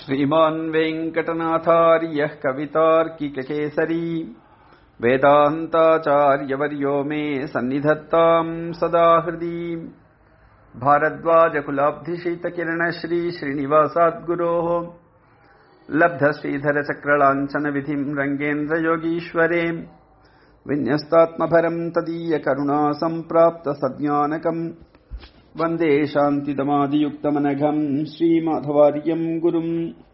श्रीमान् वेङ्कटनाथार्यः कवितार्किककेसरी वेदान्ताचार्यवर्यो मे सन्निधत्ताम् सदा हृदि भारद्वाजकुलाब्धिशीतकिरणश्री श्रीनिवासाद्गुरोः लब्धश्रीधरचक्रलाञ्छनविधिम् रङ्गेन्द्रयोगीश्वरे विन्यस्तात्मभरम् तदीयकरुणा सम्प्राप्तसज्ञानकम् वन्दे शान्तिदमादियुक्तमनघम् श्रीमाधवार्यम् गुरुम्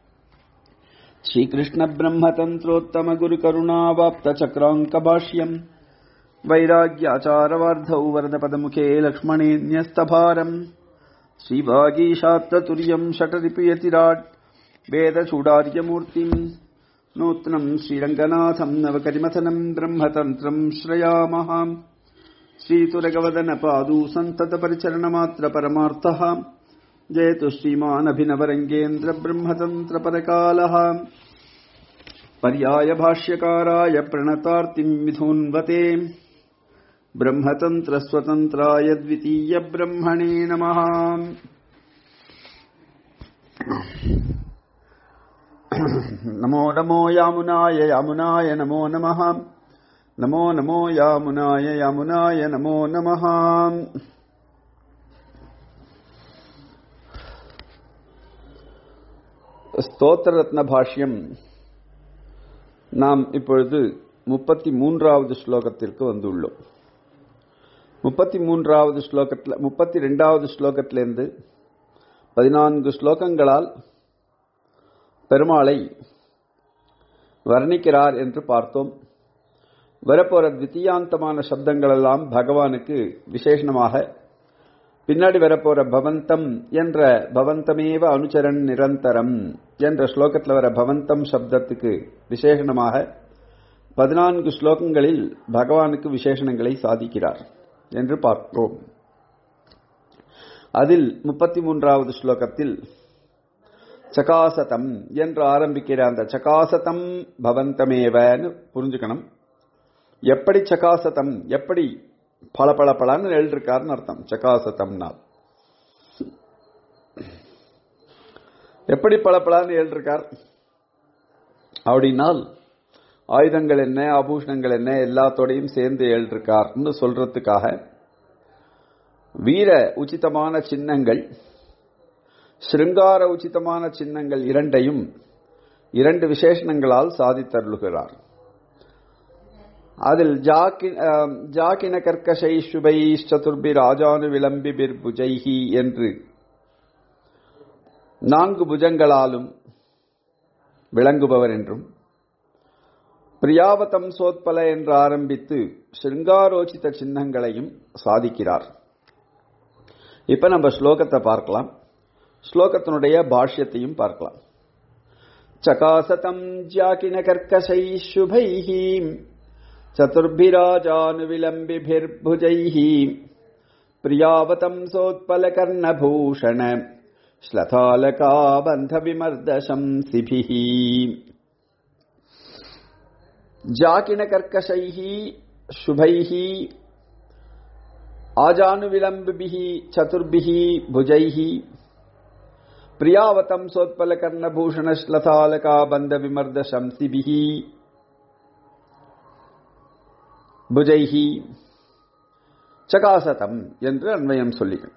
श्रीकृष्णब्रह्मतन्त्रोत्तमगुरुकरुणावाप्तचक्राङ्कभाष्यम् वैराग्याचारवार्धौ वरदपदमुखे लक्ष्मणेऽन्यस्तभारम् श्रीवागीशात्रतुर्यम् षटरिपुयतिराट् वेदचूडार्यमूर्तिम् नूत्नम् श्रीरङ्गनाथम् नवकरिमथनम् ब्रह्मतन्त्रम् श्रयामः श्रीतुरगवदनपादू सन्ततपरिचरणमात्रपरमार्थः जयतु श्रीमानभिनवरङ्गेन्द्रब्रह्मतन्त्रपरकालः पर्यायभाष्यकाराय प्रणतार्तिम् मिथुन्वते ब्रह्मतन्त्रस्वतन्त्राय द्वितीयब्रह्मणे नमः नमो नमो यामुनाय यामुनाय नमो नमः नमो नमो यामुनाय यामुनाय नमो नमः ஸ்தோத்திரரத்ன பாஷ்யம் நாம் இப்பொழுது முப்பத்தி மூன்றாவது ஸ்லோகத்திற்கு வந்துள்ளோம் முப்பத்தி மூன்றாவது ஸ்லோகத்தில் முப்பத்தி ரெண்டாவது ஸ்லோகத்திலிருந்து பதினான்கு ஸ்லோகங்களால் பெருமாளை வர்ணிக்கிறார் என்று பார்த்தோம் வரப்போற தித்தியாந்தமான சப்தங்கள் எல்லாம் பகவானுக்கு விசேஷமாக பின்னாடி வரப்போற பவந்தம் என்ற பவந்தமேவ அனுச்சரன் நிரந்தரம் என்ற ஸ்லோகத்தில் வர பவந்தம் சப்தத்துக்கு விசேஷணமாக பதினான்கு ஸ்லோகங்களில் பகவானுக்கு விசேஷணங்களை சாதிக்கிறார் என்று பார்க்கிறோம் அதில் முப்பத்தி மூன்றாவது ஸ்லோகத்தில் சகாசதம் என்று ஆரம்பிக்கிற அந்த சகாசதம் பவந்தமேவன்னு புரிஞ்சுக்கணும் எப்படி சகாசதம் எப்படி பல பல பலன்னு எழுதிருக்காருன்னு அர்த்தம் சகாசதம்னா எப்படி பல பலன்னு எழுதிருக்கார் அப்படின்னால் ஆயுதங்கள் என்ன ஆபூஷணங்கள் என்ன எல்லாத்தோடையும் சேர்ந்து எழுதிருக்கார்னு சொல்றதுக்காக வீர உச்சிதமான சின்னங்கள் ஸ்ருங்கார உச்சிதமான சின்னங்கள் இரண்டையும் இரண்டு விசேஷணங்களால் சாதித்தருளுகிறார் அதில் ஜாக்கின கர்க்கஷை சுபை சதுர்பி ராஜானு விளம்பி புஜைஹி என்று நான்கு புஜங்களாலும் விளங்குபவர் என்றும் பிரியாவதம் சோத்பல என்று ஆரம்பித்து ஸ்ருங்காரோச்சித சின்னங்களையும் சாதிக்கிறார் இப்ப நம்ம ஸ்லோகத்தை பார்க்கலாம் ஸ்லோகத்தினுடைய பாஷ்யத்தையும் பார்க்கலாம் சகாசதம் ஜாக்கின கர்க்கஷை சுபைஹி चतुर्भिराजानुविलम्बिभिर्भुजैः प्रियावतंसोत्पलकर्णभूषण श्लथालकाबन्धविमर्दशंसिभिः जाकिनकर्कशैः शुभैः आजानुविलम्बिभिः चतुर्भिः भुजैः प्रियावतंसोत्पलकर्णभूषणश्लथालकाबन्धविमर्दशंसिभिः புஜைஹி சகாசதம் என்று அன்வயம் சொல்லிகள்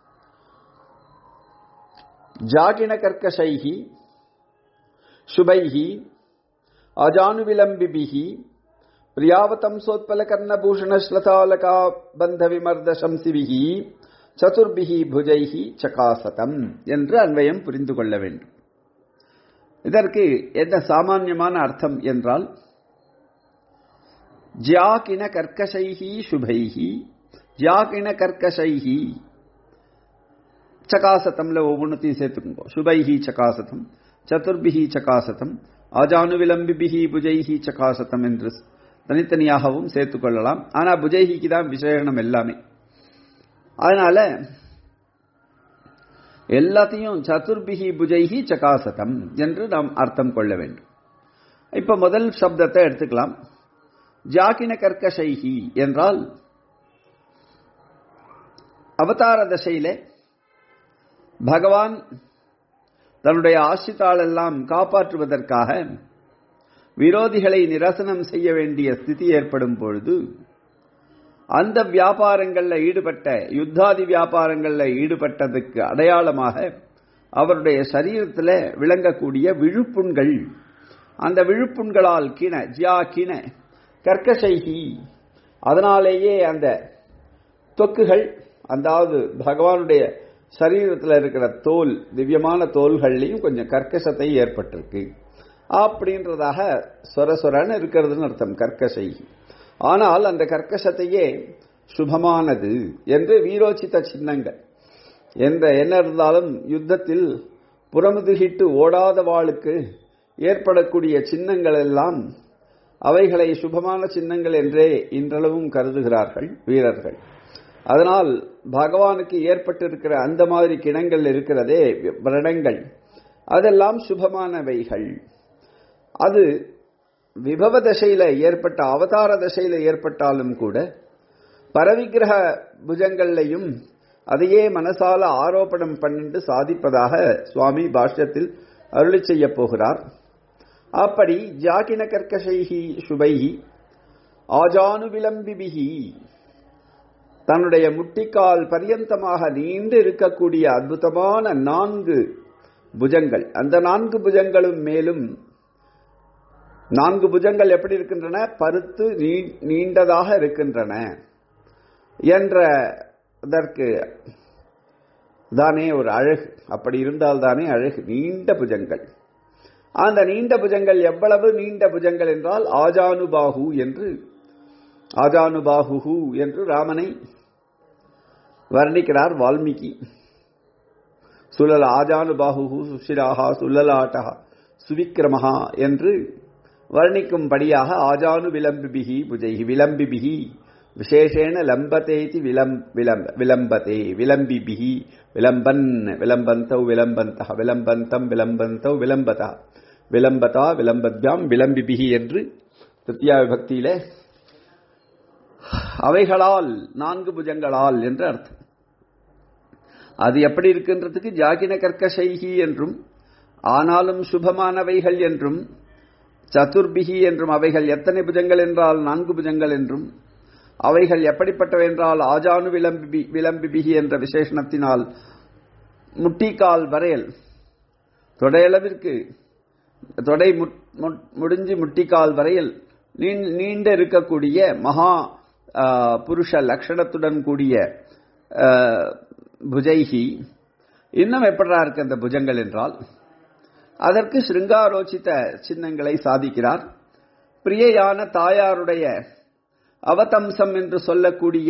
ஜாகின கர்க்கஷைஹி சுபைஹி அஜானுவிலம்பிபிஹி பிரியாவதம் சோத்பல கர்ணபூஷணஸ்லதாலகா பந்த விமர்த சம்சிபிஹி சதுர்பிஹி புஜைஹி சகாசதம் என்று அன்வயம் புரிந்து கொள்ள வேண்டும் இதற்கு என்ன சாமான்யமான அர்த்தம் என்றால் ஜாக்கின கர்க்கசைஹி சுபைஹி ஜாக்கின கர்க்கசைஹி சகாசத்தம்ல ஒவ்வொன்றத்தையும் சேர்த்துக்கோங்க சுபைஹி சகாசதம் சதுர்பிஹி சகாசதம் ஆஜானுவிலம்பிபிஹி புஜைஹி சகாசதம் என்று தனித்தனியாகவும் சேர்த்துக் கொள்ளலாம் ஆனா புஜைஹிக்கு தான் விசேஷனம் எல்லாமே அதனால எல்லாத்தையும் சதுர்பிஹி புஜைஹி சகாசதம் என்று நாம் அர்த்தம் கொள்ள வேண்டும் இப்ப முதல் சப்தத்தை எடுத்துக்கலாம் ஜாக்கின கர்க்கசைஹி என்றால் அவதார தசையிலே பகவான் தன்னுடைய ஆசித்தாளெல்லாம் காப்பாற்றுவதற்காக விரோதிகளை நிரசனம் செய்ய வேண்டிய ஸ்திதி ஏற்படும் பொழுது அந்த வியாபாரங்களில் ஈடுபட்ட யுத்தாதி வியாபாரங்களில் ஈடுபட்டதுக்கு அடையாளமாக அவருடைய சரீரத்தில் விளங்கக்கூடிய விழுப்புண்கள் அந்த விழுப்புண்களால் கிண ஜியா கிண கர்க்கசைகி அதனாலேயே அந்த தொக்குகள் அதாவது பகவானுடைய சரீரத்தில் இருக்கிற தோல் திவ்யமான தோள்கள்லையும் கொஞ்சம் கர்க்கசத்தை ஏற்பட்டிருக்கு அப்படின்றதாக சொர சொரன்னு இருக்கிறதுன்னு அர்த்தம் கர்க்கசை ஆனால் அந்த கர்க்கசத்தையே சுபமானது என்று வீரோச்சித சின்னங்கள் என்ற என்ன இருந்தாலும் யுத்தத்தில் புறமுதுகிட்டு ஓடாத வாளுக்கு ஏற்படக்கூடிய சின்னங்கள் எல்லாம் அவைகளை சுபமான சின்னங்கள் என்றே இன்றளவும் கருதுகிறார்கள் வீரர்கள் அதனால் பகவானுக்கு ஏற்பட்டிருக்கிற அந்த மாதிரி கிணங்கள் இருக்கிறதே விரணங்கள் அதெல்லாம் சுபமானவைகள் அது விபவ தசையில ஏற்பட்ட அவதார தசையில ஏற்பட்டாலும் கூட பரவிக்கிரக புஜங்கள்லையும் அதையே மனசால ஆரோபணம் பண்ணிட்டு சாதிப்பதாக சுவாமி பாஷ்யத்தில் அருளி செய்ய போகிறார் அப்படி ஜாக்கின கர்க்கசைகி சுபைகி ஆஜானு விளம்பிபிகி தன்னுடைய முட்டிக்கால் பரியந்தமாக நீண்டு இருக்கக்கூடிய அற்புதமான நான்கு புஜங்கள் அந்த நான்கு புஜங்களும் மேலும் நான்கு புஜங்கள் எப்படி இருக்கின்றன பருத்து நீண்டதாக இருக்கின்றன என்ற அதற்கு தானே ஒரு அழகு அப்படி இருந்தால் தானே அழகு நீண்ட புஜங்கள் அந்த நீண்ட புஜங்கள் எவ்வளவு நீண்ட புஜங்கள் என்றால் ஆஜானுபாகு என்று ஆஜானுபாகு என்று ராமனை வர்ணிக்கிறார் வால்மீகி சுழல ஆஜானுபாகு சுஷிராகா சுழலாட்டா சுவிக்கிரமஹா என்று வர்ணிக்கும்படியாக ஆஜானு விளம்பிபிகி புஜைகி விளம்பிபிகி விசேஷேன லம்பதேதி விளம் விளம்ப விளம்பதே விளம்பிபிகி விளம்பன் விளம்பந்தௌ விளம்பந்தः விளம்பந்தம் விளம்பந்தௌ விளம்பதா விளம்பதா விளம்பத்யாம் விளம்பிபிகி என்று திருத்தியா விபக்தியிலே அவைகளால் நான்கு புஜங்களால் என்று அர்த்தம் அது எப்படி இருக்கின்றதுக்கு ஜாகின கர்க்கசைகி என்றும் ஆனாலும் சுபமானவைகள் என்றும் சதுர்பிகி என்றும் அவைகள் எத்தனை புஜங்கள் என்றால் நான்கு புஜங்கள் என்றும் அவைகள் எப்படிப்பட்டவை என்றால் ஆஜானு விளம்பி விளம்பிபிகி என்ற விசேஷணத்தினால் முட்டிக்கால் வரையல் தொடையளவிற்கு தொடை முடிஞ்சு முட்டிக்கால் வரையில் நீண்ட இருக்கக்கூடிய மகா புருஷ லட்சணத்துடன் கூடிய புஜைகி இன்னும் எப்படா இருக்கு அந்த புஜங்கள் என்றால் அதற்கு ஸ்ருங்காரோச்சித சின்னங்களை சாதிக்கிறார் பிரியையான தாயாருடைய அவதம்சம் என்று சொல்லக்கூடிய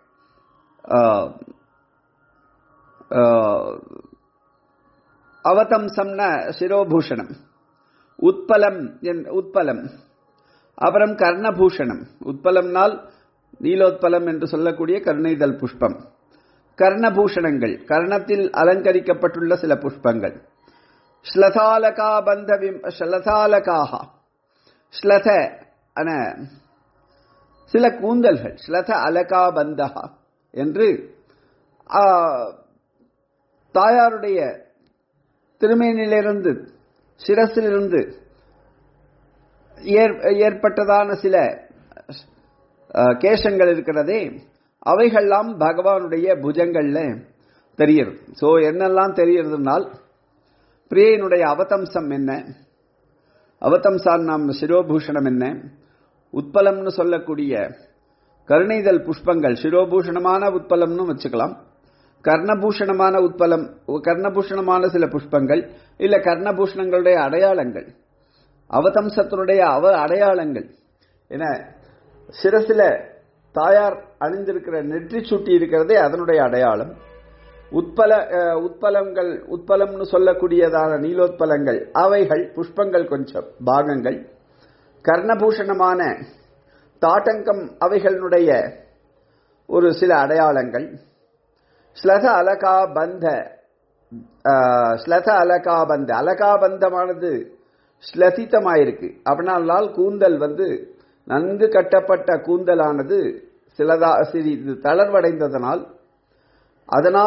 அவதம்சம்ன சிரோபூஷணம் உத்பலம் உத்பலம் அப்புறம் கர்ணபூஷணம் உத்பலம்னால் நீலோத்பலம் என்று சொல்லக்கூடிய கருணைதல் புஷ்பம் கர்ணபூஷணங்கள் கர்ணத்தில் அலங்கரிக்கப்பட்டுள்ள சில புஷ்பங்கள் ஸ்லதாலகா பந்த ஸ்லதாலகாக ஸ்லத என சில கூந்தல்கள் ஸ்லத அலகா பந்தகா என்று தாயாருடைய திருமேனிலிருந்து சிரசிலிருந்து ஏற்பட்டதான சில கேசங்கள் இருக்கிறதே அவைகள்லாம் பகவானுடைய புஜங்கள்ல தெரியுது சோ என்னெல்லாம் தெரியறதுனால் பிரியனுடைய அவதம்சம் என்ன அவதம்சான் நாம் சிரோபூஷணம் என்ன உட்பலம்னு சொல்லக்கூடிய கருணைதல் புஷ்பங்கள் சிரோபூஷணமான உட்பலம்னு வச்சுக்கலாம் கர்ணபூஷணமான உட்பலம் கர்ணபூஷணமான சில புஷ்பங்கள் இல்ல கர்ணபூஷணங்களுடைய அடையாளங்கள் அவதம்சத்தினுடைய அவ அடையாளங்கள் என சிரசில தாயார் அணிந்திருக்கிற நெற்றி சுட்டி இருக்கிறதே அதனுடைய அடையாளம் உட்பல உட்பலங்கள் உட்பலம்னு சொல்லக்கூடியதான நீலோத்பலங்கள் அவைகள் புஷ்பங்கள் கொஞ்சம் பாகங்கள் கர்ணபூஷணமான தாட்டங்கம் அவைகளுடைய ஒரு சில அடையாளங்கள் ஸ்லத அலகா பந்த ஸ்லத அலகா பந்த அலகாபந்தமானது ஸ்லதித்தமாயிருக்கு அப்படின்னால் கூந்தல் வந்து நன்கு கட்டப்பட்ட கூந்தலானது சிலதா சிறிது தளர்வடைந்ததனால் அதனால்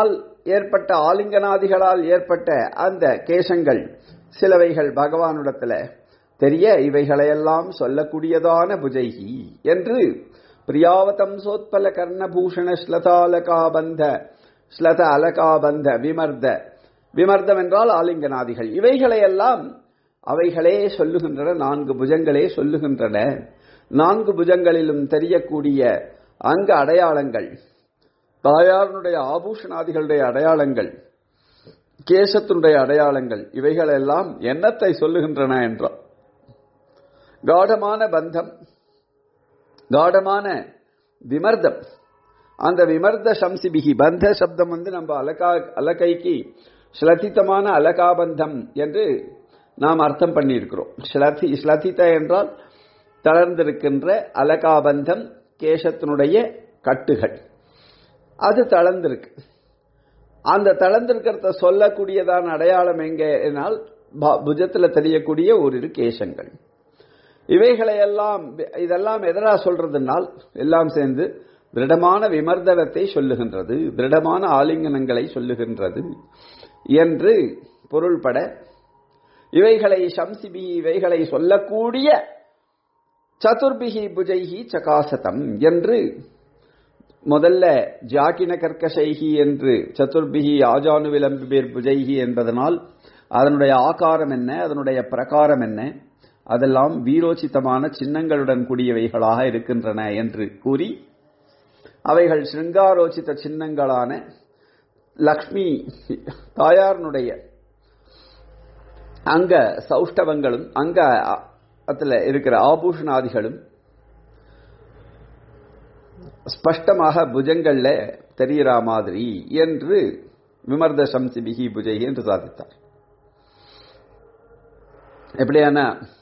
ஏற்பட்ட ஆலிங்கனாதிகளால் ஏற்பட்ட அந்த கேசங்கள் சிலவைகள் பகவானிடத்துல தெரிய இவைகளையெல்லாம் சொல்லக்கூடியதான புஜைகி என்று பிரியாவதம் சோத்பல கர்ணபூஷண ஸ்லதாலகாபந்த ஸ்லத அலகாபந்த விமர்த விமர்தம் என்றால் ஆலிங்கனாதிகள் இவைகளையெல்லாம் அவைகளே சொல்லுகின்றன நான்கு புஜங்களே சொல்லுகின்றன நான்கு புஜங்களிலும் தெரியக்கூடிய அங்க அடையாளங்கள் தாயாருடைய ஆபூஷணாதிகளுடைய அடையாளங்கள் கேசத்தினுடைய அடையாளங்கள் இவைகளெல்லாம் என்னத்தை சொல்லுகின்றன என்றால் காடமான பந்தம் காடமான விமர்தம் அந்த விமர்த சம்சிபிகி பந்த சப்தம் வந்து நம்ம அலகா அலகைக்கு ஸ்லதித்தமான அலகாபந்தம் என்று நாம் அர்த்தம் பண்ணியிருக்கிறோம் ஸ்லதி ஸ்லதித என்றால் தளர்ந்திருக்கின்ற அலகாபந்தம் கேசத்தினுடைய கட்டுகள் அது தளர்ந்திருக்கு அந்த தளர்ந்திருக்கிறத சொல்லக்கூடியதான அடையாளம் எங்கேனால் புஜத்தில் தெரியக்கூடிய ஓரிரு கேசங்கள் இவைகளையெல்லாம் இதெல்லாம் எதனா சொல்றதுனால் எல்லாம் சேர்ந்து திருடமான விமர்தனத்தை சொல்லுகின்றது திருடமான ஆலிங்கனங்களை சொல்லுகின்றது என்று பொருள்பட இவைகளை சம்சிபி இவைகளை சொல்லக்கூடிய சதுர்பிகி புஜைகி சகாசதம் என்று முதல்ல ஜாக்கின கர்க்கசைகி என்று சதுர்பிகி ஆஜானு விளம்பிபேர் புஜைகி என்பதனால் அதனுடைய ஆகாரம் என்ன அதனுடைய பிரகாரம் என்ன அதெல்லாம் வீரோச்சித்தமான சின்னங்களுடன் கூடியவைகளாக இருக்கின்றன என்று கூறி அவைகள் சிருங்காரோச்சித்த சின்னங்களான லக்ஷ்மி தாயாரனுடைய அங்க சௌஷ்டவங்களும் அங்க அதுல இருக்கிற ஆபூஷணாதிகளும் ஸ்பஷ்டமாக புஜங்கள்ல தெரிகிற மாதிரி என்று விமர்த சம்சிபிகி புஜை என்று சாதித்தார் எப்படியான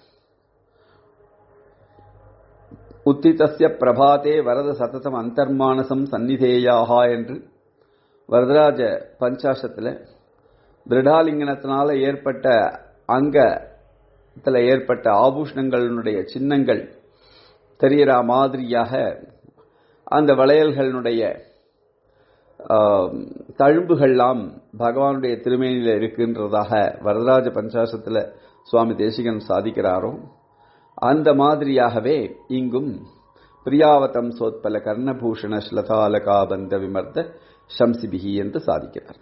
உத்திதஸ்ய பிரபாதே வரத சததம் அந்தர்மானசம் சந்நிதேயாகா என்று வரதராஜ பஞ்சாசத்தில் திருடாலிங்கனத்தினால ஏற்பட்ட அங்கத்தில் ஏற்பட்ட ஆபூஷணங்களுடைய சின்னங்கள் தெரிகிற மாதிரியாக அந்த வளையல்களுடைய தழும்புகள்லாம் பகவானுடைய திருமேனியில் இருக்கின்றதாக வரதராஜ பஞ்சாசத்தில் சுவாமி தேசிகன் சாதிக்கிறாரோ அந்த மாதிரியாகவே இங்கும் பிரியாவதம் சோத்பல கர்ணபூஷண ஸ்லதாலகாபந்த விமர்த்த சம்சிபிகி என்று சாதிக்கிறார்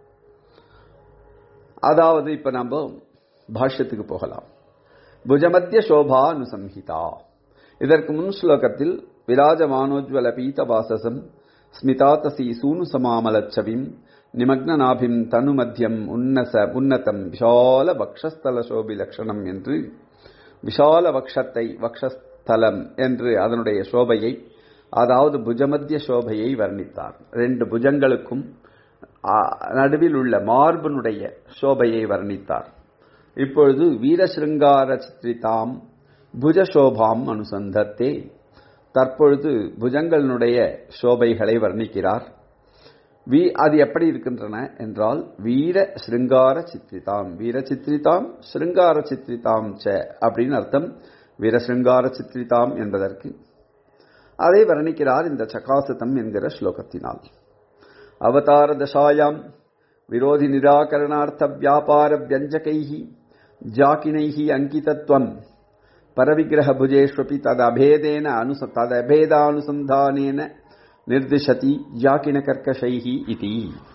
அதாவது இப்ப நம்ம பாஷ்யத்துக்கு போகலாம் புஜமத்திய சோபா அனுசம்ஹிதா இதற்கு முன் ஸ்லோகத்தில் விராஜமானோஜ்வல பீதவாசசம் ஸ்மிதாதசி சூனு சமாமலச்சவிம் நிமக்னநாபிம் தனுமத்தியம் உன்னச உன்னதம் விஷால வக்ஷஸ்தல சோபி லட்சணம் என்று விஷால வக்ஷத்தை வக்ஷஸ்தலம் என்று அதனுடைய சோபையை அதாவது புஜமத்திய சோபையை வர்ணித்தார் ரெண்டு புஜங்களுக்கும் நடுவில் உள்ள மார்பனுடைய சோபையை வர்ணித்தார் இப்பொழுது வீரசிருங்கார சித்திரிதாம் புஜசோபாம் அனுசந்தத்தே தற்பொழுது புஜங்களினுடைய சோபைகளை வர்ணிக்கிறார் வீ அது எப்படி இருக்கின்றன என்றால் வீர சிருங்கார சித்திரிதாம் வீர சித்திரிதாம் சிருங்கார சித்திரிதாம் ச அப்படின்னு அர்த்தம் வீர சிருங்கார சித்திரிதாம் என்பதற்கு அதை வர்ணிக்கிறார் இந்த சகாசதம் என்கிற ஸ்லோகத்தினால் அவதார தசாயாம் விரோதி நிராகரணார்த்த வியாபார வியஞ்சகைஹி ஜாக்கினைஹி அங்கிதத்வம் பரவிக்கிரக புஜேஷ்வபி ததபேதேன அனுச ததபேதானுசந்தானேன நிர்திஷதி ஜாக்கின கர்க்கஷைஹி இதி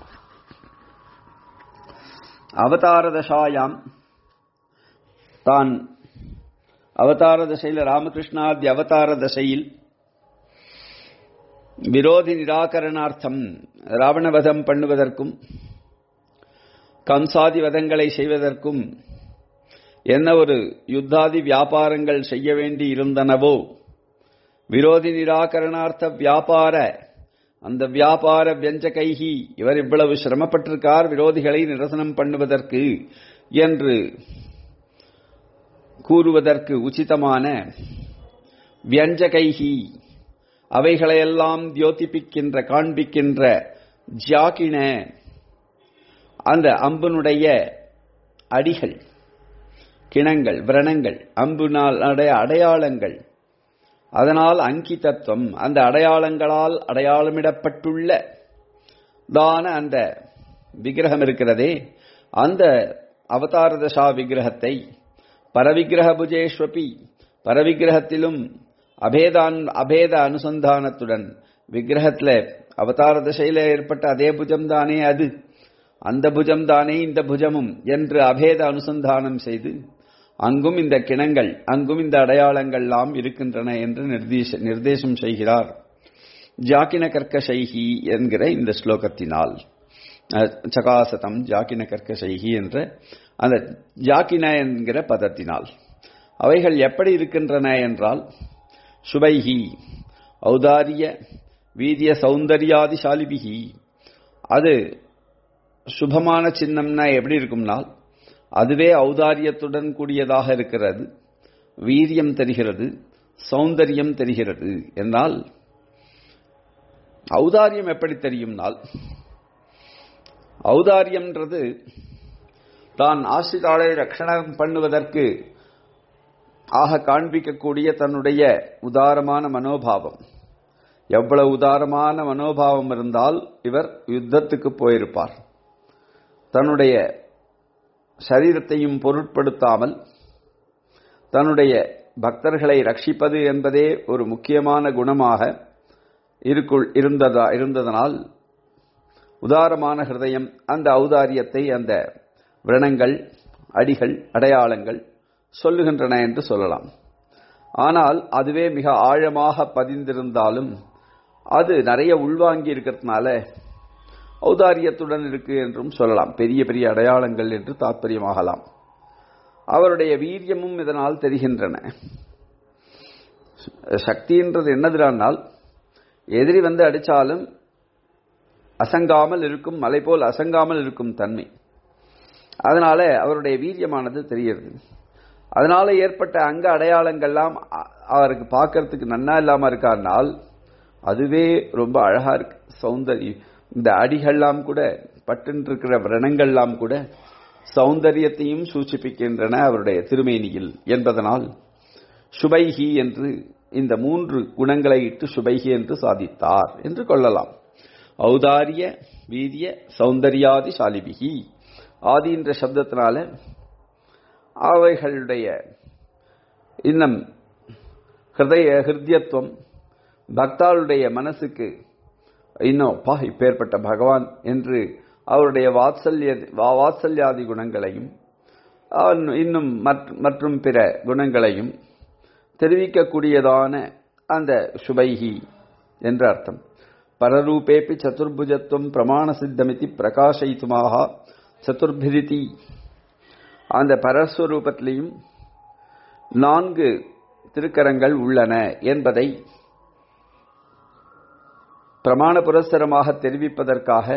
அவதார தசாயாம் தான் அவதார தசையில் ராமகிருஷ்ணாதி அவதார தசையில் விரோதி நிராகரணார்த்தம் ராவணவதம் பண்ணுவதற்கும் கம்சாதி வதங்களை செய்வதற்கும் என்ன ஒரு யுத்தாதி வியாபாரங்கள் செய்ய வேண்டி இருந்தனவோ விரோதி நிராகரணார்த்த வியாபார அந்த வியாபார வியஞ்சகைகி இவர் இவ்வளவு சிரமப்பட்டிருக்கார் விரோதிகளை நிரசனம் பண்ணுவதற்கு என்று கூறுவதற்கு உச்சிதமான வியஞ்சகைகி அவைகளையெல்லாம் தியோதிப்பிக்கின்ற காண்பிக்கின்ற ஜாக்கின அந்த அம்புனுடைய அடிகள் கிணங்கள் விரணங்கள் அம்புனாலுடைய அடையாளங்கள் அதனால் அங்கிதத்துவம் அந்த அடையாளங்களால் அடையாளமிடப்பட்டுள்ள தான அந்த விக்கிரகம் இருக்கிறதே அந்த அவதார தசா விக்கிரகத்தை பரவிக்கிரக புஜேஸ்வபி பரவிக்கிரகத்திலும் அபேதான் அபேத அனுசந்தானத்துடன் விக்கிரகத்துல அவதார தசையில ஏற்பட்ட அதே புஜம் தானே அது அந்த புஜம் தானே இந்த புஜமும் என்று அபேத அனுசந்தானம் செய்து அங்கும் இந்த கிணங்கள் அங்கும் இந்த அடையாளங்கள்லாம் இருக்கின்றன என்று நிர்தேச நிர்தேசம் செய்கிறார் ஜாக்கின கர்க்கசைகி என்கிற இந்த ஸ்லோகத்தினால் சகாசதம் ஜாக்கின கர்க்கசைகி என்ற அந்த ஜாக்கின என்கிற பதத்தினால் அவைகள் எப்படி இருக்கின்றன என்றால் சுபைகி ஔதாரிய வீரிய சௌந்தர்யாதிசாலிபிகி அது சுபமான சின்னம்னா எப்படி இருக்கும்னால் அதுவே ஔதாரியத்துடன் கூடியதாக இருக்கிறது வீரியம் தெரிகிறது சௌந்தரியம் தெரிகிறது என்றால் ஔதாரியம் எப்படி தெரியும்னால் ஔதாரியம்ன்றது தான் ஆசிரிதாளை ரட்சணம் பண்ணுவதற்கு ஆக காண்பிக்கக்கூடிய தன்னுடைய உதாரமான மனோபாவம் எவ்வளவு உதாரமான மனோபாவம் இருந்தால் இவர் யுத்தத்துக்கு போயிருப்பார் தன்னுடைய சரீரத்தையும் பொருட்படுத்தாமல் தன்னுடைய பக்தர்களை ரட்சிப்பது என்பதே ஒரு முக்கியமான குணமாக இருக்குள் இருந்ததா இருந்ததனால் உதாரமான ஹிருதயம் அந்த ஔதாரியத்தை அந்த விரணங்கள் அடிகள் அடையாளங்கள் சொல்லுகின்றன என்று சொல்லலாம் ஆனால் அதுவே மிக ஆழமாக பதிந்திருந்தாலும் அது நிறைய உள்வாங்கி இருக்கிறதுனால ஔதாரியத்துடன் இருக்கு என்றும் சொல்லலாம் பெரிய பெரிய அடையாளங்கள் என்று தாற்பயமாகலாம் அவருடைய வீரியமும் இதனால் தெரிகின்றன சக்தின்றது என்னதுனால் எதிரி வந்து அடித்தாலும் அசங்காமல் இருக்கும் மலை போல் அசங்காமல் இருக்கும் தன்மை அதனால அவருடைய வீரியமானது தெரிகிறது அதனால ஏற்பட்ட அங்க அடையாளங்கள்லாம் அவருக்கு பார்க்கறதுக்கு நன்னா இல்லாம இருக்காருனால் அதுவே ரொம்ப அழகா இருக்கு சௌந்தரியம் இந்த அடிகள்லாம் கூட பட்டு இருக்கிற விரணங்கள்லாம் கூட சௌந்தரியத்தையும் சூச்சிப்பிக்கின்றன அவருடைய திருமேனியில் என்பதனால் சுபைகி என்று இந்த மூன்று குணங்களை இட்டு சுபைகி என்று சாதித்தார் என்று கொள்ளலாம் ஔதாரிய வீரிய சௌந்தர்யாதி சாலிபிகி ஆதி என்ற சப்தத்தினால அவைகளுடைய இன்னும் ஹிருதய ஹிருத்தியத்துவம் பக்தாளுடைய மனசுக்கு இன்னும் பா இப்பேற்பட்ட பகவான் என்று அவருடைய வாத்சல்ய வாத்சல்யாதி குணங்களையும் இன்னும் மற்றும் பிற குணங்களையும் தெரிவிக்கக்கூடியதான அந்த சுபைகி என்ற அர்த்தம் பரரூபேபி சதுர்புஜத்துவம் பிரமாண சித்தமிதி பிரகாசயித்துமாக சதுர்பிரிதி அந்த பரஸ்வரூபத்திலையும் நான்கு திருக்கரங்கள் உள்ளன என்பதை பிரமாண புரஸ்தரமாக தெரிவிப்பதற்காக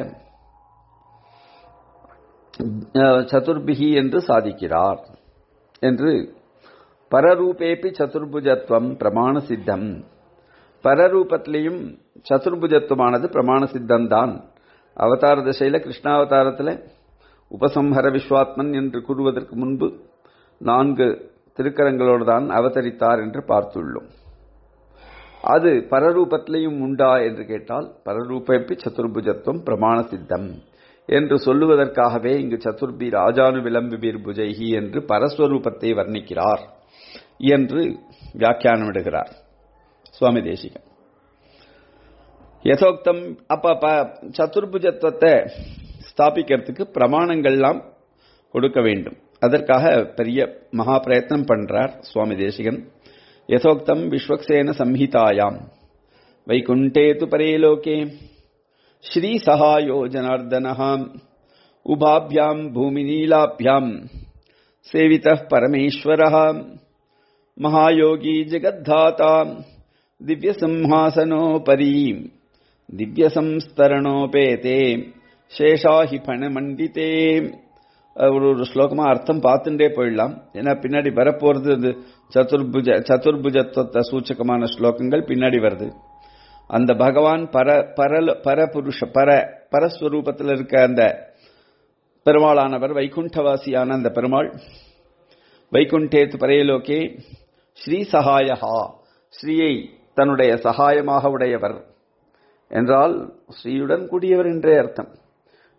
சதுர்பிகி என்று சாதிக்கிறார் என்று பரரூபேபி சதுர்புஜத்துவம் பிரமாண சித்தம் பரரூபத்திலையும் சதுர்புஜத்துவமானது பிரமாண சித்தம்தான் அவதார திசையில கிருஷ்ணாவதாரத்தில் உபசம்ஹர விஸ்வாத்மன் என்று கூறுவதற்கு முன்பு நான்கு திருக்கரங்களோடு தான் அவதரித்தார் என்று பார்த்துள்ளோம் அது பரரூபத்திலையும் உண்டா என்று கேட்டால் பரரூபப்பி சதுர்புஜத்துவம் பிரமாண சித்தம் என்று சொல்லுவதற்காகவே இங்கு சதுர்பி ராஜானு விளம்புபீர் புஜைகி என்று பரஸ்வரூபத்தை வர்ணிக்கிறார் என்று வியாக்கியானமிடுகிறார் சுவாமி தேசிகன் யதோக்தம் அப்ப சதுர்புஜத்துவத்தை ஸ்தாபிக்கிறதுக்கு பிரமாணங்கள்லாம் கொடுக்க வேண்டும் அதற்காக பெரிய மகா பிரயத்னம் பண்றார் சுவாமி தேசிகன் யதோக்தம் விஸ்வக்சேன சம்ஹிதாயாம் வைகுண்டே து பரேலோகே ஸ்ரீ சகாயோ ஜனார்தனஹாம் உபாபியாம் பூமிநீலாபியாம் சேவித பரமேஸ்வரः மகாயோகி ஜெகத்தாதா திவ்யசிம்ஹாசனோபரி திவ்யசம்ஸ்தரணோபேதே சேஷாஹி பணமண்டிதே ஒரு ஒரு ஸ்லோகமா அர்த்தம் பார்த்துட்டே போயிடலாம் ஏன்னா பின்னாடி வரப்போறது அது சதுர்புஜ சதுர்புஜத்துவத்தை சூச்சகமான ஸ்லோகங்கள் பின்னாடி வருது அந்த பகவான் பர பரல பரபுருஷ பர பரஸ்வரூபத்தில் இருக்க அந்த பெருமாளானவர் வைகுண்டவாசியான அந்த பெருமாள் வைகுண்டேத்து பரையலோகே ஸ்ரீ சகாயஹா ஸ்ரீயை தன்னுடைய சகாயமாக உடையவர் என்றால் ஸ்ரீயுடன் கூடியவர் என்றே அர்த்தம்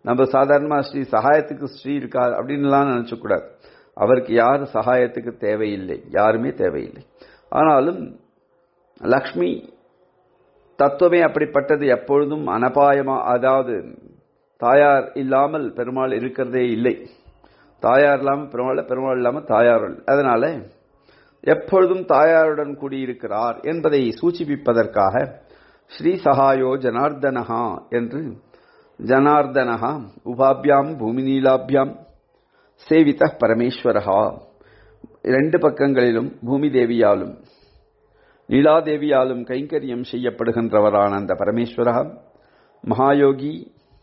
நம்ம சாதாரணமா ஸ்ரீ சகாயத்துக்கு ஸ்ரீ இருக்கா அப்படின்லாம் நினைச்சக்கூடாது அவருக்கு யார் சகாயத்துக்கு தேவையில்லை யாருமே தேவையில்லை ஆனாலும் லக்ஷ்மி தத்துவமே அப்படிப்பட்டது எப்பொழுதும் அனபாயமா அதாவது தாயார் இல்லாமல் பெருமாள் இருக்கிறதே இல்லை தாயார் இல்லாமல் பெருமாள் பெருமாள் இல்லாமல் தாயார் இல்லை. அதனால எப்பொழுதும் தாயாருடன் கூடியிருக்கிறார் என்பதை சூச்சிப்பிப்பதற்காக ஸ்ரீ சகாயோ ஜனார்தனஹா என்று ஜனார்தனஹா உபாபியாம் பூமிநீலாபியாம் சேவித பரமேஸ்வரஹா இரண்டு பக்கங்களிலும் பூமி தேவியாலும் நீலாதேவியாலும் கைங்கரியம் செய்யப்படுகின்றவரான அந்த பரமேஸ்வரா மகாயோகி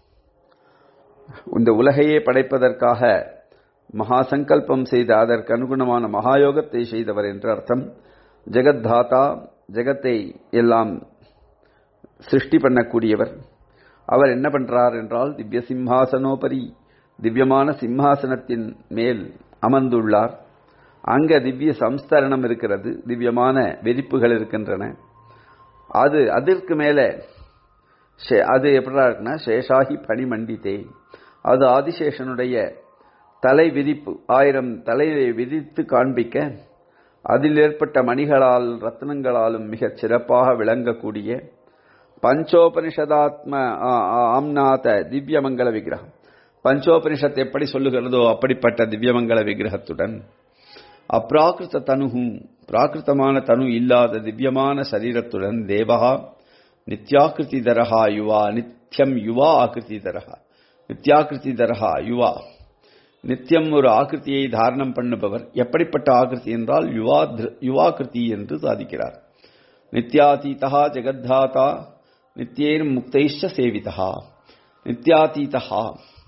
இந்த உலகையே படைப்பதற்காக மகா சங்கல்பம் செய்த அதற்கு அனுகுணமான மகாயோகத்தை செய்தவர் என்று அர்த்தம் ஜெகத்தாதா ஜெகத்தை எல்லாம் சிருஷ்டி பண்ணக்கூடியவர் அவர் என்ன பண்றார் என்றால் திவ்ய சிம்ஹாசனோபரி திவ்யமான சிம்ஹாசனத்தின் மேல் அமர்ந்துள்ளார் அங்க திவ்ய சம்ஸ்தரணம் இருக்கிறது திவ்யமான வெறிப்புகள் இருக்கின்றன அது அதற்கு மேலே ஷே- அது எப்படா இருக்குன்னா சேஷாகி பனிமண்டித்தே அது ஆதிசேஷனுடைய தலை விதிப்பு ஆயிரம் தலையை விதித்து காண்பிக்க அதில் ஏற்பட்ட மணிகளால் ரத்னங்களாலும் மிகச் சிறப்பாக விளங்கக்கூடிய பஞ்சோபனிஷதாத்ம ஆ- ஆ- ஆம்நாத திவ்யமங்கல விக்கிரகம் பஞ்சோபனிஷத் எப்படி சொல்லுகிறதோ அப்படிப்பட்ட திவ்யமங்கல விக்கிரகத்துடன் அப்ராகிருத தனுகும் பிராகிருத்தமான தனு இல்லாத திவ்யமான சரீரத்துடன் தேவகா நித்யாகிருதி தரஹா யுவா நித்யம் யுவா ஆகிருதி தரஹா நித்யாகிருதி தரஹா யுவா நித்தியம் ஒரு ஆகிருத்தியை தாரணம் பண்ணுபவர் எப்படிப்பட்ட ஆகிருதி என்றால் யுவா திரு- யுவாகிருதி என்று சாதிக்கிறார் நித்யாதீதா ஜெகத்தாதா நித்யேர் முக்தைஷ்ட சேவிதா நித்யாதீதா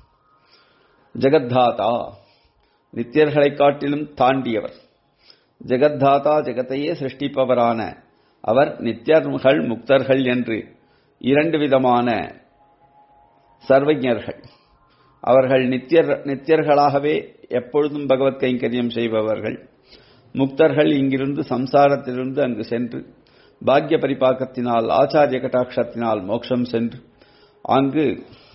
ஜெகத்தாதா நித்தியர்களை காட்டிலும் தாண்டியவர் ஜெகத்தாதா ஜெகத்தையே சிருஷ்டிப்பவரான அவர் நித்தியர்கள் முக்தர்கள் என்று இரண்டு விதமான சர்வஜர்கள் அவர்கள் நித்தியர் நித்தியர்களாகவே எப்பொழுதும் பகவத் கைங்கரியம் செய்பவர்கள் முக்தர்கள் இங்கிருந்து சம்சாரத்திலிருந்து அங்கு சென்று பாக்ய பரிபாக்கத்தினால் ஆச்சாரிய கட்டாட்சத்தினால் மோட்சம் சென்று அங்கு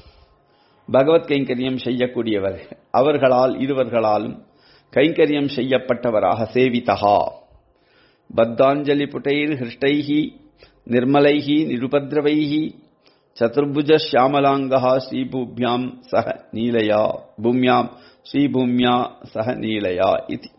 பகவத் கைங்கரியம் செய்யக்கூடியவர் அவர்களால் இருவர்களாலும் கைங்கரியம் செய்யப்பட்டவராக சேவிதகா பத்தாஞ்சலி புட்டைர் ஹிருஷ்டைஹி நிர்மலைஹி நிருபத்ரவைஹி சதுர்புஜ ஷியாமலாங்கா ஸ்ரீபூபியாம் சக நீலயா பூமியாம் ஸ்ரீபூமியா சக நீலயா இது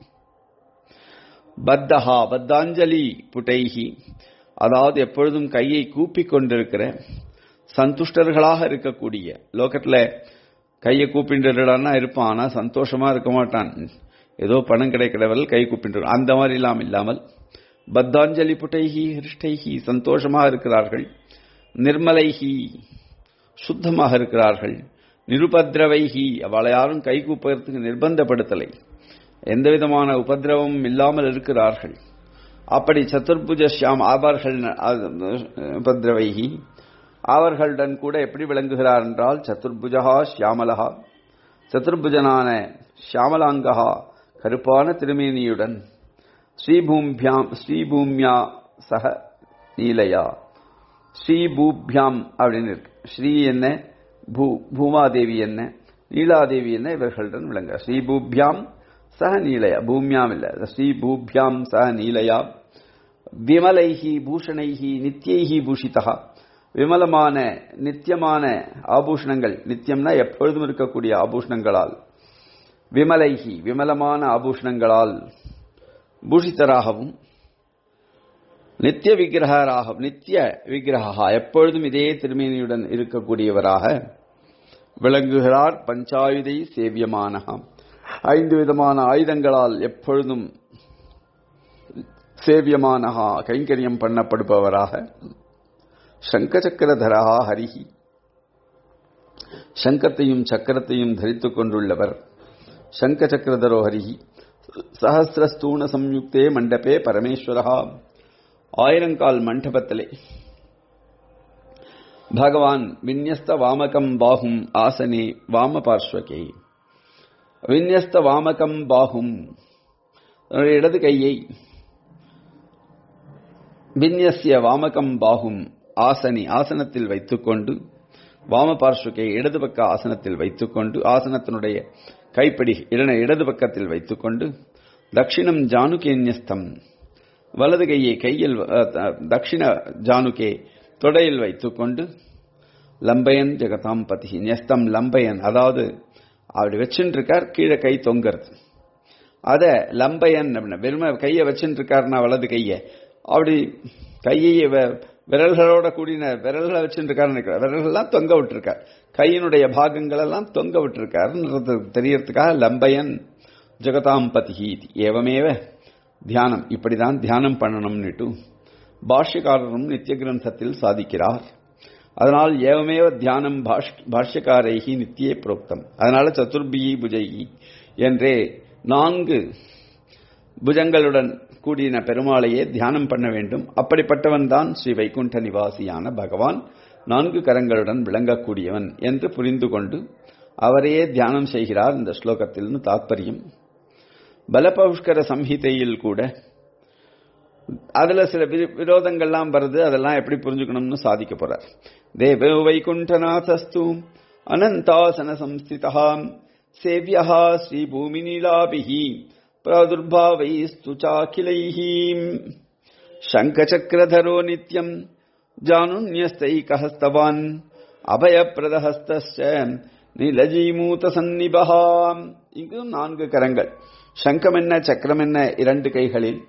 பத்தஹா பத்தாஞ்சலி புட்டைஹி அதாவது எப்பொழுதும் கையை கூப்பிக் கொண்டிருக்கிற சந்துஷ்டர்களாக இருக்கக்கூடிய லோகத்துல கையை கூப்பிண்டுடான்னா இருப்பான் ஆனா சந்தோஷமா இருக்க மாட்டான் ஏதோ பணம் கிடைக்கிறவர்கள் கை கூப்பிட்டு அந்த மாதிரி எல்லாம் இல்லாமல் பத்தாஞ்சலி புட்டைஹி ஹிருஷ்டைஹி சந்தோஷமாக இருக்கிறார்கள் நிர்மலைஹி சுத்தமாக இருக்கிறார்கள் நிருபத்ரவைஹி அவளை யாரும் கை கூப்பதற்கு நிர்பந்தப்படுத்தலை எந்த விதமான உபதிரவமும் இல்லாமல் இருக்கிறார்கள் அப்படி சதுர்புஜ ஷியாம் அவர்கள் உபதிரவைஹி அவர்களுடன் கூட எப்படி விளங்குகிறார் என்றால் சதுர்புஜகா ஷியாமலகா சதுர்புஜனான ஷியாமலாங்கா கருப்பான திருமேனியுடன் ஸ்ரீபூம்பியாம் ஸ்ரீபூமியா சக நீலையா ஸ்ரீபூபியாம் அப்படின்னு இருக்கு ஸ்ரீ என்ன பூ பூமாதேவி என்ன நீலாதேவி என்ன இவர்களுடன் விளங்க ஸ்ரீபூபியாம் சக நீலையா பூமியாம் இல்ல ஸ்ரீபூபியாம் சக நீலையா விமலைஹி பூஷணைஹி நித்யைஹி பூஷிதா விமலமான நித்தியமான ஆபூஷணங்கள் நித்தியம்னா எப்பொழுதும் இருக்கக்கூடிய ஆபூஷணங்களால் விமலைஹி விமலமான ஆபூஷணங்களால் பூஷிதராகவும் நித்திய விக்கிரகராக நித்திய விக்கிரகா எப்பொழுதும் இதே திருமேனியுடன் இருக்கக்கூடியவராக விளங்குகிறார் பஞ்சாயுதை சேவியமானகம் ஐந்து விதமான ஆயுதங்களால் எப்பொழுதும் சேவியமானகா கைங்கரியம் பண்ணப்படுபவராக சங்கச்சக்கரதரா ஹரிஹி சங்கத்தையும் சக்கரத்தையும் தரித்துக் கொண்டுள்ளவர் சங்க சக்கரதரோ ஹரிஹி சஹசிரஸ்தூண சம்யுக்தே மண்டபே பரமேஸ்வரா ஆயிரங்கால் மண்டபத்திலே பகவான் விநியஸ்த வாமகம் பாகும் ஆசனே வாம பார்ஸ்வகே விநியஸ்த வாமகம் பாகும் தன்னுடைய இடது கையை விநியசிய வாமகம் பாகும் ஆசனி ஆசனத்தில் வைத்துக்கொண்டு வாம பார்ஷ்வகை இடது பக்க ஆசனத்தில் வைத்துக்கொண்டு ஆசனத்தினுடைய கைப்பிடி இடன இடது பக்கத்தில் வைத்துக்கொண்டு தட்சிணம் ஜானுகேன்யஸ்தம் வலது கையை கையில் அஹ், த- தட்சிண ஜானுகே தொடையில் வைத்துக்கொண்டு லம்பயன் ஜெகதாம் பதி நெஸ்தம் லம்பயன் அதாவது அப்படி வச்சுட்டு இருக்கார் கீழே கை தொங்குறது அத லம்பயன் அப்படின்னா வெறும கையை வச்சுட்டு இருக்காருன்னா வலது கையை அப்படி கையை வ- விரல்களோட கூடின விரல்களை வச்சுட்டு இருக்காருன்னு நினைக்கிறேன் விரல்கள்லாம் தொங்க விட்டுருக்கார் கையினுடைய பாகங்கள் எல்லாம் தொங்க விட்டுருக்காருன்றது தெரியறதுக்காக லம்பயன் ஜெகதாம் பதி ஏவமேவ தியானம் இப்படிதான் தியானம் பண்ணணும்னுட்டு பாஷ்யக்காரரும் நித்திய கிரந்தத்தில் சாதிக்கிறார் அதனால் ஏவமேவ தியானம் பாஷ்- பாஷ்யக்காரைகி நித்தியே புரோக்தம் அதனால சதுர்பியி புஜைகி என்றே நான்கு புஜங்களுடன் கூடின பெருமாளையே தியானம் பண்ண வேண்டும் அப்படிப்பட்டவன் தான் ஸ்ரீ வைகுண்ட நிவாசியான பகவான் நான்கு கரங்களுடன் விளங்கக்கூடியவன் என்று புரிந்து கொண்டு அவரையே தியானம் செய்கிறார் இந்த ஸ்லோகத்தில்னு தாத்பரியம் பலபௌஷ்கர சம்ஹிதையில் கூட அதுல சில வி- விரோதங்கள்லாம் வருது அதெல்லாம் எப்படி புரிஞ்சுக்கணும்னு சாதிக்க போறார் தேவ வைகுண்டநாதஸ்து அனந்தாசன சம்ஸ்திதா சேவியா ஸ்ரீ பூமி நீலாபிஹி பிராதுர்பாவைஸ்து சாக்கிலைஹி சங்கச்சக்கரதரோ நித்யம் ஜானுன்யஸ்தைகஹஸ்தவான் அபயப்பிரதஹஸ்தஸ்ச நிலஜீமூத சந்நிபஹா இங்கு நான்கு கரங்கள் சங்கம் என்ன சக்கரம் என்ன இரண்டு கைகளில்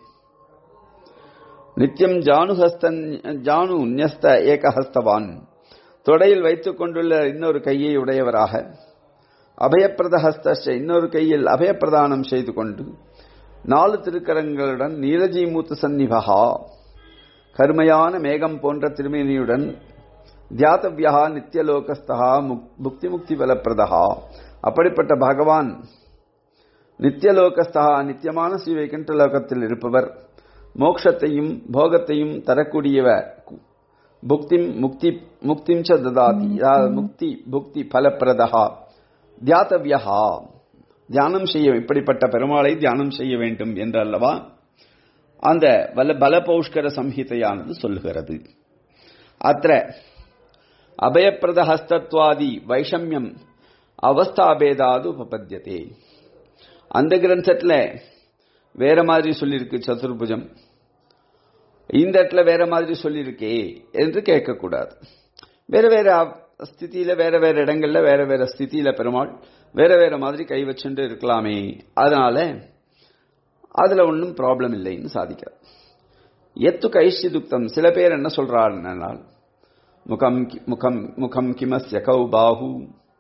நித்தியம் ஜானுஹஸ்தன் ஜானு நியஸ்த ஏகஹஸ்தவான் தொடையில் வைத்துக் கொண்டுள்ள இன்னொரு கையை உடையவராக அபயப்பிரத ஹஸ்தஸ்ச இன்னொரு கையில் அபயப்பிரதானம் செய்து கொண்டு நாலு திருக்கரங்களுடன் நீரஜி மூத்த சந்நிபகா கருமையான மேகம் போன்ற திருமேனியுடன் தியாதவ்யா நித்தியலோகஸ்தா முக்தி முக்தி பலப்பிரதா அப்படிப்பட்ட பகவான் நித்தியலோகஸ்தா நித்தியமான ஸ்ரீ வைகுண்ட லோகத்தில் இருப்பவர் மோக்ஷத்தையும் போகத்தையும் தரக்கூடியவ புக்திம் முக்தி முக்திம் ச ததாதி அதாவது முக்தி புக்தி பலப்பிரதா தியாதவ்யா தியானம் செய்ய இப்படிப்பட்ட பெருமாளை தியானம் செய்ய வேண்டும் என்று அல்லவா அந்த பல பலபௌஷ்கர சம்ஹிதையானது சொல்லுகிறது அத்த அபயப்பிரத ஹஸ்தத்வாதி வைஷமியம் அவஸ்தாபேதாது உபபத்தியதே அந்த கிரந்தத்துல வேற மாதிரி சொல்லியிருக்கு சதுர்புஜம் இந்த இடத்துல வேற மாதிரி சொல்லியிருக்கே என்று கேட்கக்கூடாது வேற வேற ஸ்திதியில வேற வேற இடங்கள்ல வேற வேற ஸ்திதியில பெருமாள் வேற வேற மாதிரி கை வச்சுட்டு இருக்கலாமே அதனால அதுல ஒன்றும் ப்ராப்ளம் இல்லைன்னு சாதிக்கிறார் எத்து கைஷ்டிதுக்தம் சில பேர் என்ன சொல்றாருன்னால் முகம் கி- முகம் முகம் கிமஸ்ய கௌ பாஹு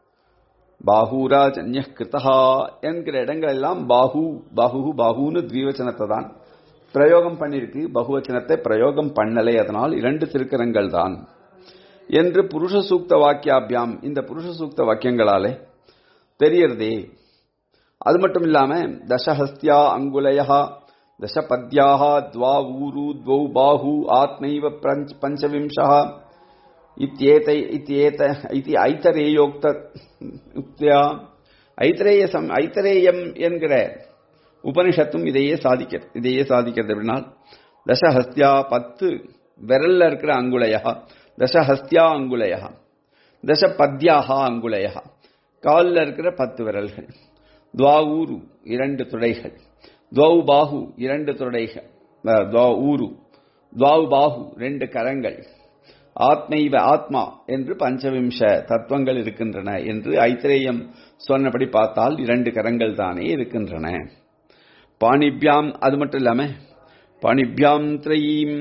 பாஹூராஜன்ய கிருத்தா என்கிற இடங்கள் எல்லாம் பாஹு பாஹு பாஹுன்னு த்விவச்சனத்தை தான் பிரயோகம் பண்ணிருக்கு பகுவச்சனத்தை பிரயோகம் பண்ணலை அதனால் இரண்டு திருக்கரங்கள் தான் என்று புருஷ சூக்த வாக்கியாபியாம் இந்த புருஷ சூக்த வாக்கியங்களாலே தெரியறதே அது மட்டும் இல்லாம தசஹஸ்தியா அங்குலயா தசபத்யாக துவா ஊரு துவௌ பாஹு ஆத்மைவ பிரஞ்ச் பஞ்சவிம்சா இத்தியேதை இத்தியேத இத்தி ஐத்தரேயோக்த யுக்தியா ஐத்தரேய சம் ஐத்தரேயம் என்கிற உபனிஷத்தும் இதையே சாதிக்கிறது இதையே சாதிக்கிறது அப்படின்னா தசஹஸ்தியா பத்து விரல்ல இருக்கிற அங்குலயா தசஹஸ்தியா அங்குலயா தச பத்யாக அங்குலயா காலில் இருக்கிற பத்து விரல்கள் துவாவூரு இரண்டு துடைகள் துவௌ பாஹு இரண்டு துடைகள் அஹ், துவா ஊரு துவாவு பாஹு ரெண்டு கரங்கள் ஆத்மைவ ஆத்மா என்று பஞ்சவிம்ச தத்துவங்கள் இருக்கின்றன என்று ஐத்திரேயம் சொன்னபடி பார்த்தால் இரண்டு கரங்கள் தானே இருக்கின்றன பாணிபியாம் அது மட்டும் இல்லாம பாணிபியாம் திரையீம்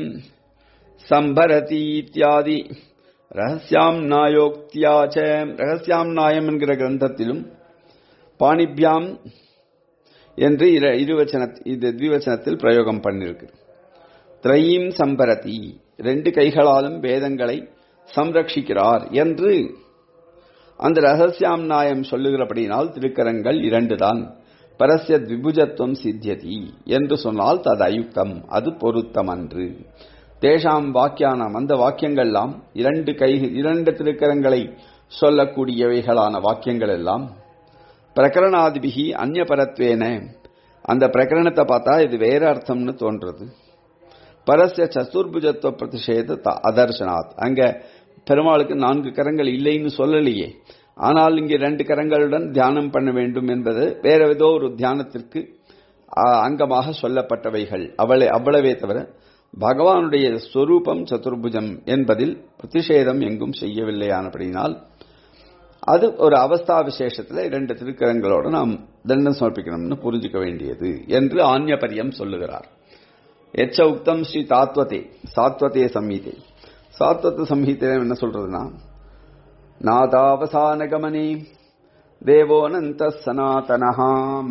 சம்பரதி இத்தியாதி ரகசியாம் நாயோக்தியாச்ச ரகசியாம் நாயம் என்கிற கிரந்தத்திலும் பாணிபியாம் என்று இரு- இருவச்சன இது த்விவச்சனத்தில் பிரயோகம் பண்ணிருக்கு திரையீம் சம்பரதி ரெண்டு கைகளாலும் வேதங்களை சம்ரட்சிக்கிறார் என்று அந்த ரகசியாம் நாயம் சொல்லுகிறபடியினால் திருக்கரங்கள் இரண்டுதான் பரஸ்ய திபுஜத்துவம் சித்தியதி என்று சொன்னால் தது அயுக்தம் அது பொருத்தம் அன்று தேஷாம் வாக்கியானம் அந்த வாக்கியங்கள்லாம் இரண்டு கை இரண்டு திருக்கரங்களை சொல்லக்கூடியவைகளான வாக்கியங்கள் எல்லாம் பிரகரணாதிபிகி அந்நியபரத்வேன அந்த பிரகரணத்தை பார்த்தா இது வேற அர்த்தம்னு தோன்றது பரஸ்ய சதுர்புஜத்துவ பிரதிஷேத த- அதர்சனாத் அங்க பெருமாளுக்கு நான்கு கரங்கள் இல்லைன்னு சொல்லலையே ஆனால் இங்கே ரெண்டு கரங்களுடன் தியானம் பண்ண வேண்டும் என்பது வேற ஏதோ ஒரு தியானத்திற்கு அங்கமாக சொல்லப்பட்டவைகள் அவளை அவ்வளவே தவிர பகவானுடைய ஸ்வரூபம் சதுர்புஜம் என்பதில் பிரதிஷேதம் எங்கும் செய்யவில்லையானபடினால் அது ஒரு அவஸ்தா விசேஷத்தில் இரண்டு திருக்கரங்களோடு நாம் தண்டம் சமர்ப்பிக்கணும்னு புரிஞ்சுக்க வேண்டியது என்று ஆன்யபரியம் சொல்லுகிறார் எச்ச உக்தம் ஸ்ரீ தாத்வதே சாத்வதே சம்ஹீதை சாத்வத சம்ஹீதை என்ன சொல்றதுன்னா நாதாவசான கமனே தேவோனந்த சனாதனஹாம்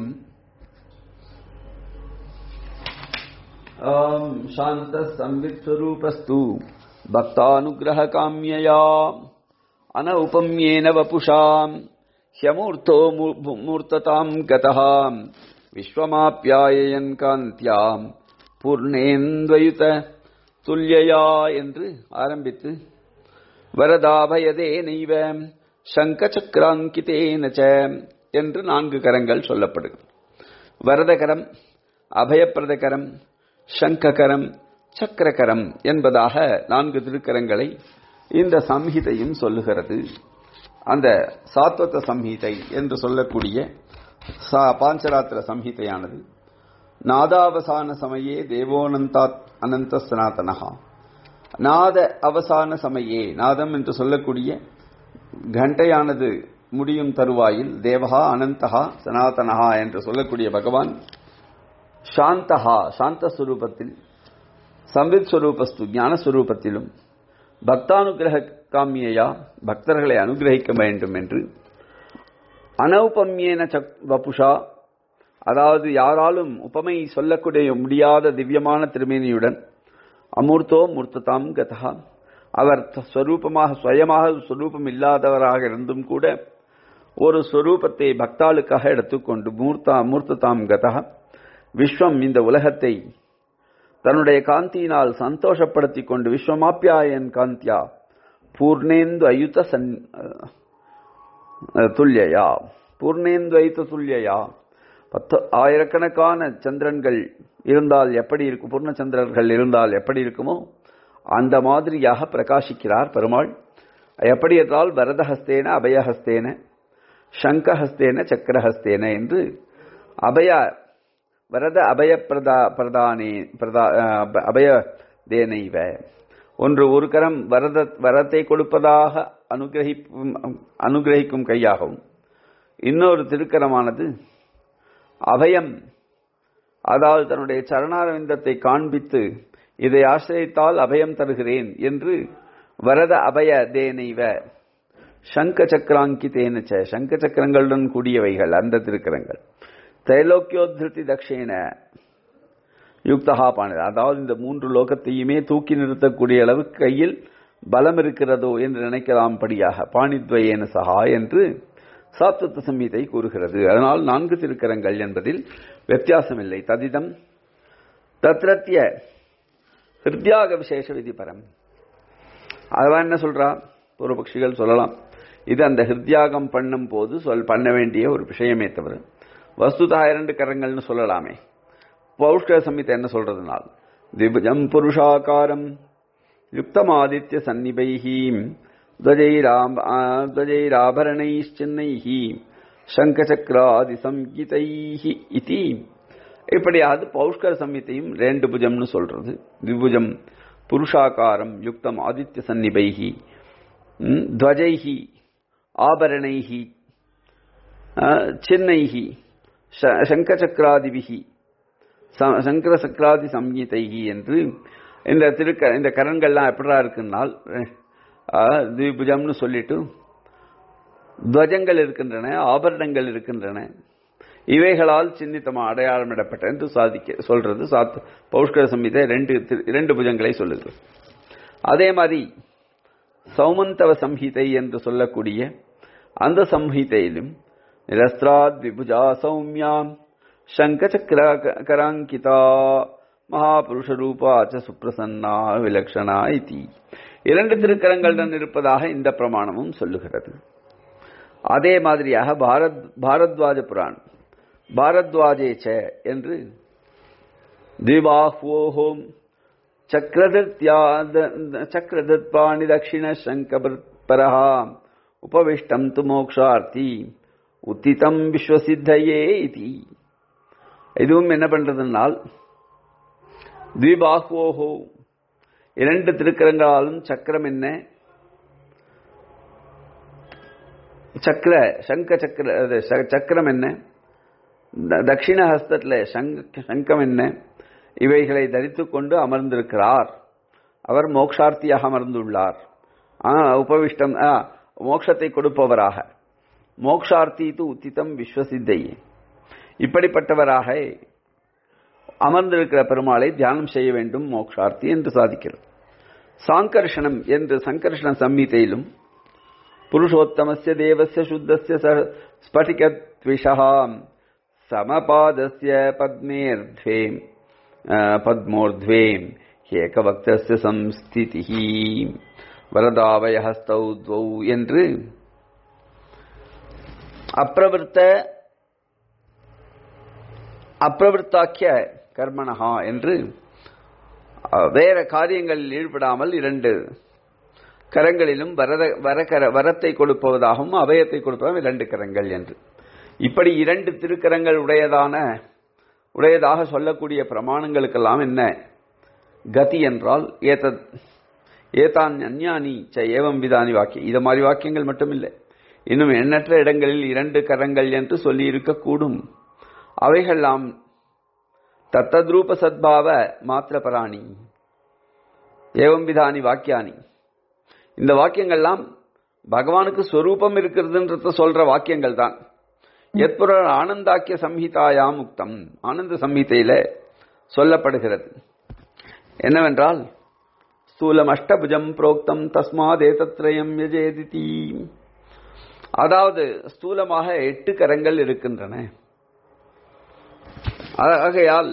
ஆம் சாந்த சம்வித்ஸ்வரூபஸ்து பக்தானுகிரக காமியயா அனௌபம்யேன வபுஷாம் ஹியமூர்த்தோ மூர்த்ததாம் கதஹாம் விஸ்வமாப்யாயன் காந்தியாம் பூர்ணேந்த்வயுத துல்யயா என்று ஆரம்பித்து வரதாபயதே நெய்வ சங்க சக்கராங்கிதேன என்று நான்கு கரங்கள் சொல்லப்படுகிறது வரதகரம் அபயப்பிரதகரம் சங்ககரம் சக்கரகரம் என்பதாக நான்கு திருக்கரங்களை இந்த சம்ஹிதையும் சொல்லுகிறது அந்த சாத்வத சம்ஹிதை என்று சொல்லக்கூடிய பாஞ்சராத்திர சம்ஹிதையானது நாதாவசான சமயே தேவோனந்தா அனந்த சனாதனஹா நாத அவசான சமயே நாதம் என்று சொல்லக்கூடிய கண்டையானது முடியும் தருவாயில் தேவகா அனந்தகா சனாதனஹா என்று சொல்லக்கூடிய பகவான் சாந்தகா சாந்த ஸ்வரூபத்தில் சம்வித் ஸ்வரூபஸ்து ஞானஸ்வரூபத்திலும் பக்தானுகிரக காமியையா பக்தர்களை அனுகிரகிக்க வேண்டும் என்று அனௌபம்யேன சக் வபுஷா அதாவது யாராலும் உபமை சொல்லக்கூடிய முடியாத திவ்யமான திருமேனியுடன் அமூர்த்தோ மூர்த்ததாம் கதா அவர் ஸ்வரூபமாக சுயமாக ஸ்வரூபம் இல்லாதவராக இருந்தும் கூட ஒரு ஸ்வரூபத்தை பக்தாளுக்காக எடுத்துக்கொண்டு மூர்த்தா மூர்த்ததாம் கதா விஸ்வம் இந்த உலகத்தை தன்னுடைய காந்தியினால் சந்தோஷப்படுத்திக் கொண்டு விஸ்வமாப்பியாயன் காந்தியா பூர்ணேந்து அயுத சன் துல்யயா பூர்ணேந்து அயுத துல்யயா பத்து ஆயிரக்கணக்கான சந்திரன்கள் இருந்தால் எப்படி இருக்கும் பூர்ண சந்திரர்கள் இருந்தால் எப்படி இருக்குமோ அந்த மாதிரியாக பிரகாசிக்கிறார் பெருமாள் எப்படி என்றால் வரதஹஸ்தேன அபயஹஸ்தேன சங்கஹஸ்தேன சக்கரஹஸ்தேன என்று அபய வரத அபய பிரதா பிரதானே பிரதா அபய தேனைவ ஒன்று ஒரு கரம் வரத வரத்தை கொடுப்பதாக அனுகிரகிக்கும் அனுகிரகிக்கும் கையாகவும் இன்னொரு திருக்கரமானது அபயம் அதாவது தன்னுடைய சரணாரவிந்தத்தை காண்பித்து இதை ஆசிரியத்தால் அபயம் தருகிறேன் என்று வரத அபய தேனைவ சங்க சக்கராங்கி தேனச்ச சங்க சக்கரங்களுடன் கூடியவைகள் அந்த திருக்கரங்கள் திரைலோக்கியோத்ருதி தக்ஷேன யுக்தகா பாணர் அதாவது இந்த மூன்று லோகத்தையுமே தூக்கி நிறுத்தக்கூடிய அளவுக்கு கையில் பலம் இருக்கிறதோ என்று நினைக்கலாம்படியாக பாணித்வயேன சகா என்று சாத்வத்த சம்ஹீதை கூறுகிறது அதனால் நான்கு திருக்கரங்கள் என்பதில் வித்தியாசமில்லை ததிதம் தத்ரத்திய ஹிருத்யாக விசேஷ விதி பரம் அதெல்லாம் என்ன சொல்றா பூர்வபக்ஷிகள் சொல்லலாம் இது அந்த ஹிருத்யாகம் பண்ணும் போது சொல் பண்ண வேண்டிய ஒரு விஷயமே தவிர வஸ்துதா இரண்டு கரங்கள்னு சொல்லலாமே பௌஷ்க சம்ஹிதை என்ன சொல்றதுனால் திபுஜம் புருஷாகாரம் யுக்தமாதித்ய சந்நிபைஹீம் துவஜைராபரணைश्चिन्नैः சங்கசக்கராதி சம்கிதைः இதி இப்படியாவது பௌஷ்கர சம்ஹிதையும் ரெண்டு புஜம்னு சொல்றது திபுஜம் புருஷாகாரம் யுக்தம் ஆதித்ய சந்நிபைஹி துவஜைஹி ஆபரணைஹி சின்னைஹி சங்கசக்கராதிபிகி சங்கர சக்கராதி சம்ஹிதைஹி என்று இந்த திருக்க இந்த கரன்கள்லாம் எப்படா இருக்குன்னால் திபுஜம்னு சொல்லிட்டு துவஜங்கள் இருக்கின்றன ஆபரணங்கள் இருக்கின்றன இவைகளால் சின்னித்தமா அடையாளமிடப்பட்ட என்று சாதிக்க சொல்றது சாத் பௌஷ்கர சம்ஹிதை ரெண்டு இரண்டு புஜங்களை சொல்லுது அதே மாதிரி சௌமந்தவ சம்ஹிதை என்று சொல்லக்கூடிய அந்த சம்ஹிதையிலும் நிரஸ்திராத் விபுஜா சௌமியாம் சங்கச்சக்கர கராங்கிதா மகாபுருஷ ரூபாச்ச சுப்பிரசன்னா விலக்ஷணா இதி இரண்டு திருக்கரங்களுடன் இருப்பதாக இந்த பிரமாணமும் சொல்லுகிறது அதே மாதிரியாக பாரத் பாரத்வாஜ புராணம் பாரத்வாஜேச்ச என்று திவாஹோஹோம் சக்கரதித்யா சக்கரதித்பாணி தட்சிண சங்கபரஹா உபவிஷ்டம் து மோக்ஷார்த்தி உத்திதம் விஸ்வசித்தையே இது இதுவும் என்ன பண்றதுனால் தீபாகுவோஹோ இரண்டு திருக்கரங்களாலும் சக்கரம் என்ன சக்கர சங்க சக்கர அது ச- சக்கரம் என்ன த- தட்சிண ஹஸ்தத்தில் சங்க சங்கம் என்ன இவைகளை தரித்துக் கொண்டு அமர்ந்திருக்கிறார் அவர் மோக்ஷார்த்தியாக அமர்ந்துள்ளார் ஆ, உபவிஷ்டம் ஆ, மோட்சத்தை கொடுப்பவராக மோக்ஷார்த்தி து உத்திதம் விஸ்வசித்தை இப்படிப்பட்டவராக அமர்ந்திருக்கிற பெருமாளை தியானம் செய்ய வேண்டும் மோக்ஷார்த்தி என்று சாதிக்கிறது சாங்கர்ஷணம் என்று சங்கர்ஷண சம்ஹிதையிலும் புருஷோத்தமஸ்ய தேவஸ்ய சுத்தஸ்ய ச- ஸ்பட்டிகத்விஷா சமபாதஸ்ய பத்மேர்த்வே அஹ், பத்மோர்த்வே ஏகவக்தஸ்ய சம்ஸ்திதிஹி வரதாவய ஹஸ்தௌ துவௌ என்று அப்பிரவருத்த அப்பிரவருத்தாக்கிய கர்மணஹா என்று அஹ், வேற காரியங்களில் ஈடுபடாமல் இரண்டு கரங்களிலும் வரத வரக்கர வரத்தை கொடுப்பதாகவும் அபயத்தை கொடுப்பதாகவும் இரண்டு கரங்கள் என்று இப்படி இரண்டு திருக்கரங்கள் உடையதான உடையதாக சொல்லக்கூடிய பிரமாணங்களுக்கெல்லாம் என்ன கதி என்றால் ஏதத் ஏதான் அஞ்ஞானி ச ஏவம் விதானி வாக்கியம் இது மாதிரி வாக்கியங்கள் மட்டும் இல்லை இன்னும் எண்ணற்ற இடங்களில் இரண்டு கரங்கள் என்று சொல்லி இருக்கக்கூடும் அவைகள்லாம் தத்தத்ரூப சத்பாவ மாத்திர பராணி ஏவம் விதானி வாக்கியானி இந்த வாக்கியங்கள்லாம் பகவானுக்கு ஸ்வரூபம் இருக்கிறதுன்றத சொல்ற வாக்கியங்கள் தான் எத்புர ஆனந்தாக்கிய சம்ஹிதாயாம் முக்தம் ஆனந்த சம்ஹிதையில சொல்லப்படுகிறது என்னவென்றால் ஸ்தூலம் அஷ்டபுஜம் புரோக்தம் தஸ்மாத் ஏதத்ரயம் யஜேதிதி அதாவது ஸ்தூலமாக எட்டு கரங்கள் இருக்கின்றன ஆகையால்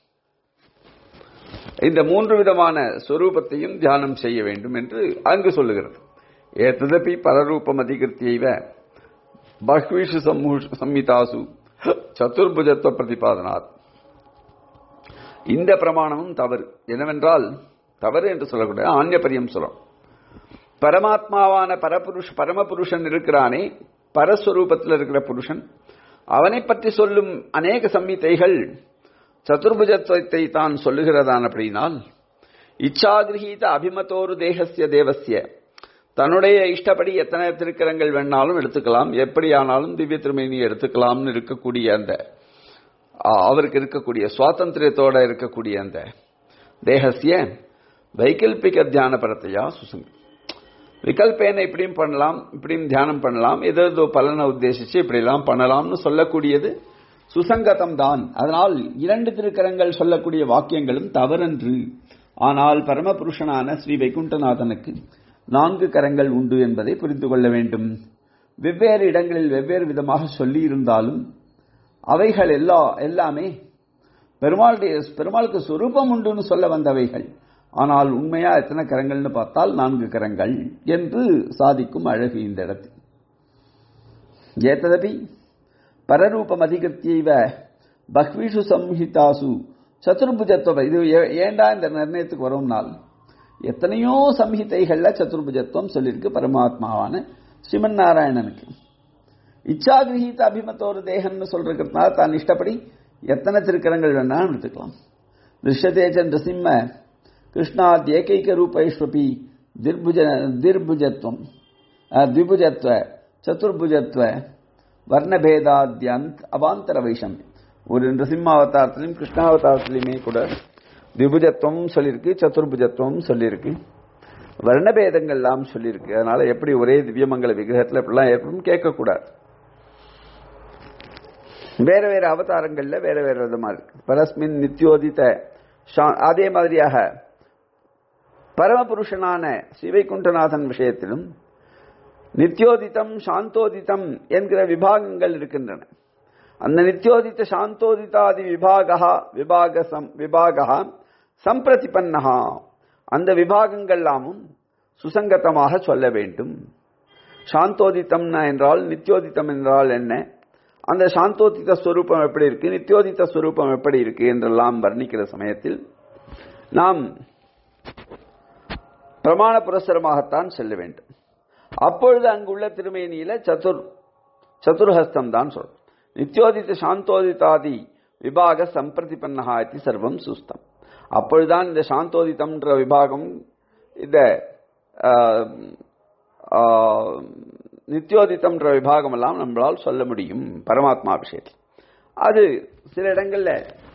இந்த மூன்று விதமான ஸ்வரூபத்தையும் தியானம் செய்ய வேண்டும் என்று அங்கு சொல்லுகிறது ஏததபி பரரூபம் அதிகிருத்தியைவ பஹ்விஷு சம்ஹிதாசு சதுர்புஜத்துவ பிரதிபாதனாத் இந்த பிரமாணமும் தவறு என்னவென்றால் தவறு என்று சொல்லக்கூடாது ஆன்யபரியம் சொல்லணும் பரமாத்மாவான பரபுருஷ் பரமபுருஷன் இருக்கிறானே பரஸ்வரூபத்தில் இருக்கிற புருஷன் அவனை பற்றி சொல்லும் அநேக சம்மித்தைகள் சதுர்புஜத்துவத்தை தான் சொல்லுகிறதான் அப்படினால் இச்சாகிரகீத அபிமதோரு தேகசிய தேவசிய தன்னுடைய இஷ்டப்படி எத்தனை திருக்கரங்கள் வேணாலும் எடுத்துக்கலாம் எப்படியானாலும் திவ்ய திருமேனி எடுத்துக்கலாம்னு இருக்கக்கூடிய அந்த ஆ, அவருக்கு இருக்கக்கூடிய சுவாதந்திரியத்தோட இருக்கக்கூடிய அந்த தேகசிய வைகல்பிக தியான பரத்தையா சுசங்க விகல்பேன இப்படியும் பண்ணலாம் இப்படியும் தியானம் பண்ணலாம் ஏதோ ஏதோ பலனை உத்தேசிச்சு இப்படிலாம் பண்ணலாம்னு சொல்லக்கூடியது சுசங்கதம் தான் அதனால் இரண்டு திருக்கரங்கள் சொல்லக்கூடிய வாக்கியங்களும் தவறன்று ஆனால் பரமபுருஷனான ஸ்ரீ வைகுண்டநாதனுக்கு நான்கு கரங்கள் உண்டு என்பதை புரிந்து கொள்ள வேண்டும் வெவ்வேறு இடங்களில் வெவ்வேறு விதமாக சொல்லி இருந்தாலும் அவைகள் எல்லா எல்லாமே பெருமாளுடைய பெருமாளுக்கு சொரூபம் உண்டுன்னு சொல்ல வந்தவைகள் ஆனால் உண்மையா எத்தனை கரங்கள்னு பார்த்தால் நான்கு கரங்கள் என்று சாதிக்கும் அழகு இந்த இடத்தில் ஏததபி பரரூபம் அதிகத்தியவ பஹ்விஷு சம்ஹிதாசு சதுர்புஜத்துவம் இது ஏ- ஏண்டா இந்த நிர்ணயத்துக்கு வரும்னால் எத்தனையோ சம்ஹிதைகள்ல சதுர்புஜத்துவம் சொல்லியிருக்கு பரமாத்மாவான ஸ்ரீமன் நாராயணனுக்கு இச்சாகிரகீத அபிமத்தோரு தேகம்னு சொல்றதுனால தான் இஷ்டப்படி எத்தனை திருக்கரங்கள் வேணாலும் எடுத்துக்கலாம் திருஷ்யதேஜ நிருசிம்ம கிருஷ்ணாத் ஏகைக ரூபைஸ்வபி திர்புஜ திர்புஜத்துவம் அஹ், திபுஜத்வ சதுர்புஜத்வ வர்ணபேதாத்யந்த் அவாந்தர வைஷம் ஒரு நிருசிம்மாவதாரத்திலையும் கிருஷ்ணாவதாரத்திலையுமே கூட திபுஜத்துவம் சொல்லியிருக்கு சதுர்புஜத்துவம் சொல்லியிருக்கு வர்ணபேதங்கள்லாம் சொல்லியிருக்கு அதனால எப்படி ஒரே திவ்யமங்கல விக்கிரகத்தில் இப்படிலாம் ஏற்படும் கேட்கக்கூடாது வேற வேற அவதாரங்கள்ல வேற வேற விதமா இருக்கு பரஸ்மின் நித்யோதித சா- அதே மாதிரியாக பரமபுருஷனான ஸ்ரீவைகுண்டநாதன் விஷயத்திலும் நித்யோதிதம் சாந்தோதிதம் என்கிற விபாகங்கள் இருக்கின்றன அந்த நித்யோதித சாந்தோதிதாதி விபாகா விபாக சம் விபாகா சம்பிரதிபன்னஹா அந்த விபாகங்கள்லாமும் சுசங்கதமாக சொல்ல வேண்டும் சாந்தோதித்தம்னா என்றால் நித்யோதித்தம் என்றால் என்ன அந்த சாந்தோதித ஸ்வரூபம் எப்படி இருக்கு நித்யோதித ஸ்வரூபம் எப்படி இருக்கு என்றெல்லாம் வர்ணிக்கிற சமயத்தில் நாம் பிரமாண புரஸ்தரமாகத்தான் செல்ல வேண்டும் அப்பொழுது அங்குள்ள திருமேனியில சதுர் சதுர்ஹஸ்தம் தான் சொல் நித்யோதித்த சாந்தோதிதாதி விபாக சம்பிரதிபன்னஹா இது சர்வம் சுஸ்தம் அப்பொழுதுதான் இந்த சாந்தோதிதம்ன்ற விபாகம் இந்த நித்யோதித்தம்ன்ற விபாகம் எல்லாம் நம்மளால் சொல்ல முடியும் பரமாத்மா விஷயத்தில் அது சில இடங்கள்ல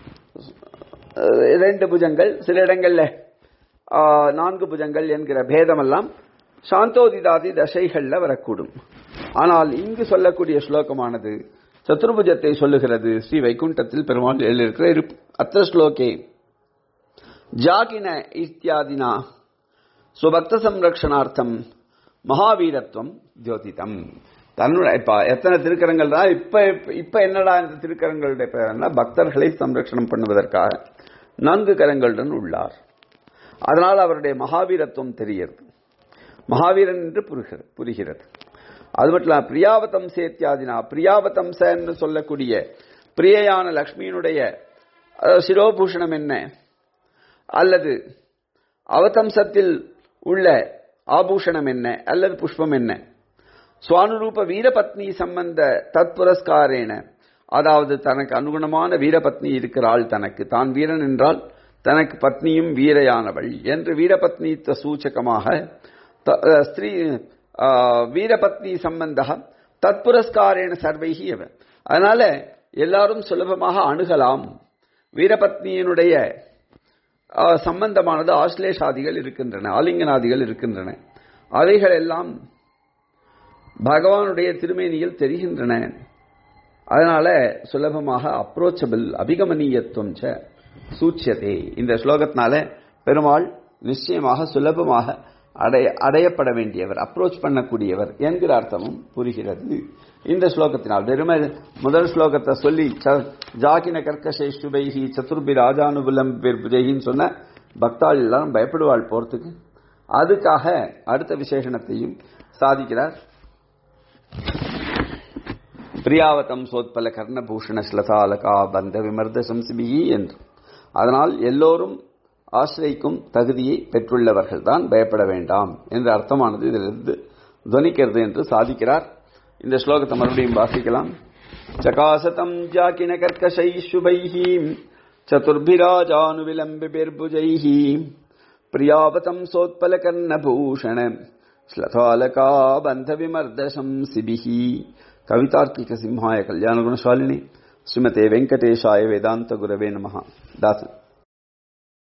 ரெண்டு புஜங்கள் சில இடங்கள்ல நான்கு புஜங்கள் என்கிற பேதமெல்லாம் சாந்தோதிதாதி தசைகள்ல வரக்கூடும் ஆனால் இங்கு சொல்லக்கூடிய ஸ்லோகமானது சத்துர்புஜத்தை சொல்லுகிறது ஸ்ரீ வைகுண்டத்தில் பெருமாள் எழுதியிருக்கிற இருப்பு அத்த ஸ்லோகே ஜாகின இத்தியாதினா சுபக்த சம்ரக்ஷணார்த்தம் மகாவீரத்துவம் ஜோதிதம் தன்னுடைய இப்ப எத்தனை திருக்கரங்கள் தான் இப்ப இப்ப என்னடா இந்த திருக்கரங்களுடைய பேர் பக்தர்களை சம்ரக்ஷணம் பண்ணுவதற்காக நான்கு கரங்களுடன் உள்ளார் அதனால் அவருடைய மகாவீரத்துவம் தெரிகிறது மகாவீரன் என்று புரிகிறது அது மட்டும் பிரியாவதம் சேத்தியாதினா பிரியாவதம் என்று சொல்லக்கூடிய பிரியையான லக்ஷ்மியினுடைய சிரோபூஷணம் என்ன அல்லது அவதம்சத்தில் உள்ள ஆபூஷணம் என்ன அல்லது புஷ்பம் என்ன சுவானுரூப வீரபத்னி சம்பந்த தத்புரஸ்காரேன அதாவது தனக்கு அனுகுணமான வீரபத்னி இருக்கிறாள் தனக்கு தான் வீரன் என்றால் தனக்கு பத்னியும் வீரையானவள் என்று வீரபத்னித்துவ சூச்சகமாக ஸ்திரீ வீரபத்னி சம்பந்த தத்புரஸ்காரேன சர்வைகி அவன் அதனால எல்லாரும் சுலபமாக அணுகலாம் வீரபத்னியினுடைய சம்பந்தமானது ஆஸ்லேஷாதிகள் இருக்கின்றன ஆலிங்கனாதிகள் இருக்கின்றன அவைகள் எல்லாம் பகவானுடைய திருமேனியில் தெரிகின்றன அதனால சுலபமாக அப்ரோச்சபிள் அபிகமனீயத்துவம் சூச்சியதே இந்த ஸ்லோகத்தினால பெருமாள் நிச்சயமாக சுலபமாக அடைய அடையப்பட வேண்டியவர் அப்ரோச் பண்ணக்கூடியவர் என்கிற அர்த்தமும் புரிகிறது இந்த ஸ்லோகத்தினால் வெறுமை முதல் ஸ்லோகத்தை சொல்லி ஜாகின கர்க்கசை சுபைகி சதுர்பி ராஜானுபுலம் புஜைகின்னு சொன்ன பக்தாள் எல்லாரும் பயப்படுவாள் போறதுக்கு அதுக்காக அடுத்த விசேஷணத்தையும் சாதிக்கிறார் பிரியாவதம் சோத்பல கர்ணபூஷண ஸ்லதாலகா பந்த விமர்த சம்சிபிகி என்று அதனால் எல்லோரும் ஆசிரியிக்கும் தகுதியை பெற்றுள்ளவர்கள் தான் பயப்பட வேண்டாம் என்ற அர்த்தமானது இதிலிருந்து துவனிக்கிறது என்று சாதிக்கிறார் இந்த ஸ்லோகத்தை மறுபடியும் வாசிக்கலாம் சகாசதம் ஜாக்கின கர்க்கசை சுபைஹி சதுர்பிராஜானுவிலம்பிபிர்புஜைஹ பிரியாவதம் சோத்பல கர்ணபூஷண ஸ்லதாலகா பந்த விமர்தசம் சிபிஹி கவிதார்க்கிக சிம்ஹாய கல்யாண குணசாலினி ஸ்ரீமதே வெங்கடேஷாய வேதாந்த குரவே நம தாசன்